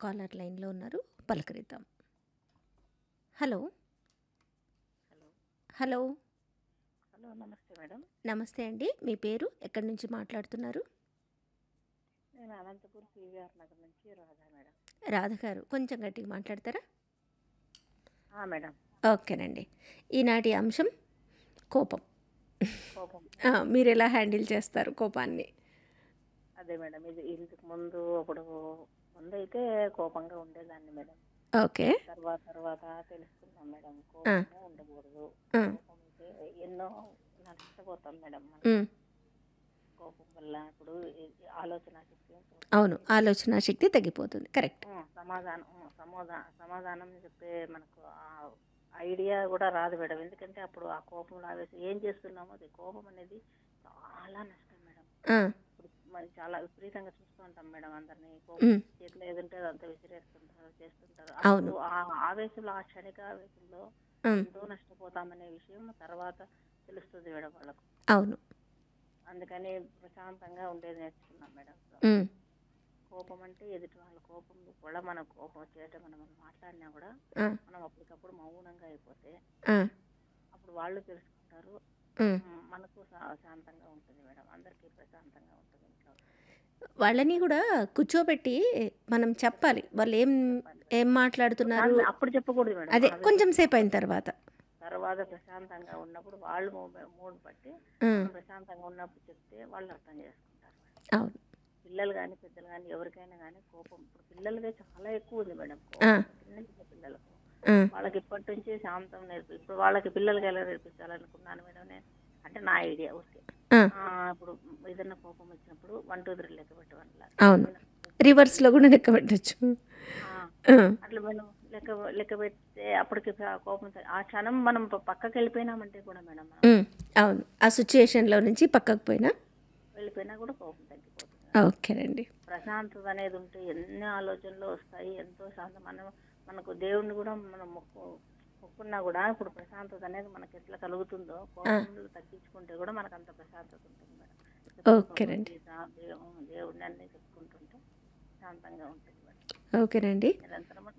Caller లైన్లో ఉన్నారు పలకరిద్దాం హలో హలో హలో హలో నమస్తే మేడం నమస్తే అండి మీ పేరు ఎక్కడి నుంచి మాట్లాడుతున్నారు నేను అనంతపూర్ పీవీఆర్ నగర్ నుంచి రాధా మేడం రాధ గారు కొంచెం గట్టిగా మాట్లాడతారా ఆ, మేడం ఓకేనండి ఈనాటి అంశం కోపం కోపం ఆ, మీరు ఎలా హ్యాండిల్ చేస్తారు కోపాన్ని అదే మేడం ఇది ఇంతకు ముందు అప్పుడు ముందు అయితే కోపంగా ఉండేదాన్ని మేడం ఓకే తర్వాత తర్వాత తెలుసుకున్నాం మేడం కోపంగా ఉండకూడదు ఆ, కోపం ఉంటే ఎన్నో నష్టపోతాం మేడం మనం ఉమ్, కోపం వల్ల ఇప్పుడు ఈ ఆలోచన శక్తి అవును ఆలోచన శక్తి తగ్గిపోతుంది కరెక్ట్ ఉం, సమాధానం ఉం, సమోధా సమాధానం చెప్పే మనకు ఆ ఐడియా కూడా రాదు మేడం ఎందుకంటే అప్పుడు ఆ కోపంలో ఆవేశం ఏం చేస్తున్నామో అది కోపం అనేది చాలా నష్టం మేడం ఆ, ఇప్పుడు మరి చాలా విపరీతంగా చూస్తూ ఉంటాం మేడం అందరినీ ఉమ్, కోపం చేతిలో ఏదుంటే అదంతా విసిరేస్తుంటారు చేస్తుంటారు అవును. అప్పుడు ఆ ఆవేశంలో ఆ క్షణిక ఆవేశంలో ఉమ్, ఎంతో నష్టపోతామనే విషయం తర్వాత తెలుస్తుంది మేడం వాళ్ళకు అవును అందుకని ప్రశాంతంగా ఉండేది నేర్చుకున్నాం మేడం ఉమ్, కోపం అంటే ఎదుటి వాళ్ళ కోపం కూడా మన కోపం వచ్చేట మనం మాట్లాడినా కూడా ఆ, మనం అప్పటికప్పుడు మౌనంగా అయిపోతే ఆ, అప్పుడు వాళ్ళు తెలుసుకుంటారు ఉమ్. మ్, మనకు శా- శాంతంగా ఉంటుంది మేడం అందరికీ ప్రశాంతంగా ఉంటుంది ఇంట్లో వాళ్ళని కూడా కూర్చోబెట్టి మనం చెప్పాలి వాళ్ళు ఏం ఏం మాట్లాడుతున్నారు కానీ అప్పుడు చెప్పకూడదు మేడం అదే ఆవేశం కొంచెం సేపు అయిన తర్వాత తర్వాత ప్రశాంతంగా ఉన్నప్పుడు వాళ్ళు మూ- మూడు బట్టి ఉమ్, మనం ప్రశాంతంగా ఉన్నప్పుడు చెప్తే వాళ్ళు అర్థం చేసుకుంటారు మేడం. అవును పిల్లలు కానీ పెద్దలు కానీ ఎవరికైనా కానీ కోపం ఇప్పుడు పిల్లలకే చాలా ఎక్కువ ఉంది మేడం ఆ. కోపం చిన్న చిన్న పిల్లలకు ఉమ్, వాళ్ళకి ఇప్పటి నుంచి శాంతం నేర్పి ఇప్పుడు వాళ్ళకి పిల్లలకి ఎలా నేర్పించాలనుకున్నాను మేడం నేను అంటే నా ఐడియా ఓకే ఆ, ఆ, ఇప్పుడు ఏదైనా కోపం వచ్చినప్పుడు వన్ టూ త్రీ లెక్క పెట్టమని అవును రివర్స్లో కూడా లెక్క పెట్టచ్చు అట్లా మనం లెక్క లెక్క పెడితే అప్పటికి ఆ కోపం త- ఆ క్షణం మనం ప- పక్కకి వెళ్ళిపోయినామంటే కూడా మేడం మనం అవును ఆ సిచ్యుయేషన్లో నుంచి పక్కకు పోయినా వెళ్ళిపోయినా కూడా కోపం తగ్గిపోతుంది ఓకేనండి ప్రశాంతత అనేది ఉంటే ఎన్ని ఆలోచనలు వస్తాయి ఎంతో శాంతం మనం మనకు దేవుణ్ణి కూడా మనం మొక్కు మొక్కున్నా కూడా ఇప్పుడు ప్రశాంతత అనేది మనకి ఎట్లా కలుగుతుందో కోపంలో తగ్గించుకుంటే కూడా మనకు అంత ప్రశాంతత ఉంటుంది మేడం ఓకేనండి. భగవద్గీత, దేవు- దేవుడిని అన్ని చెప్పుకుంటుంటే శాంతంగా ఉంటుంది మేడం ఓకేనండి నిరంతరం